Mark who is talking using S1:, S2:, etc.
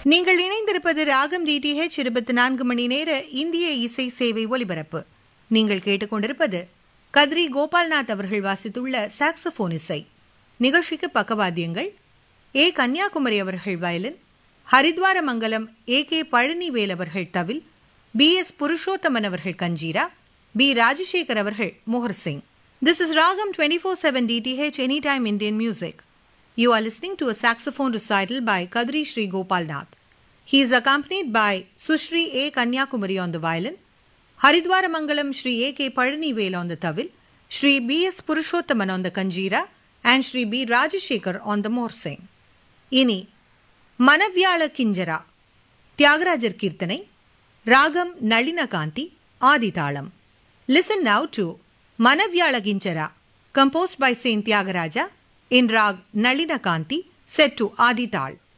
S1: நீங்கள் இணைந்திருப்பது ராகம் டிடிஹெச் இருபத்தி நான்கு மணி நேர இந்திய இசை சேவை ஒலிபரப்பு நீங்கள் கேட்டுக்கொண்டிருப்பது கத்ரி கோபால்நாத் அவர்கள் வாசித்துள்ள சாக்ஸபோன் இசை நிகழ்ச்சிக்கு பக்கவாத்தியங்கள் ஏ கன்னியாகுமரி அவர்கள் violin Haridwara Mangalam A K Palanivel அவர்கள் தவில் பி எஸ் புருஷோத்தமன் அவர்கள் கஞ்சீரா பி ராஜசேகர் அவர்கள் மோகர் சிங் this is raagam twenty four seven DTH any time Indian music You are listening to a saxophone recital by Kadri Sri Gopal Nath. He is accompanied by Sushri A. Kanyakumari on the violin, Haridwara Mangalam Sri A. K. Palanivel on the tawil, Sri B. S. Purushottaman on the kanjira, and Sri B. Rajashekar on the morsing. இனி மனவியாள கிஞ்சரா தியாகராஜர் கீர்த்தனை ராகம் நளினகாந்தி ஆதிதாளம் listen now to Manavyalakinchara composed by saint Thyagaraja in rag Nalina Kanti set to Adi Tal.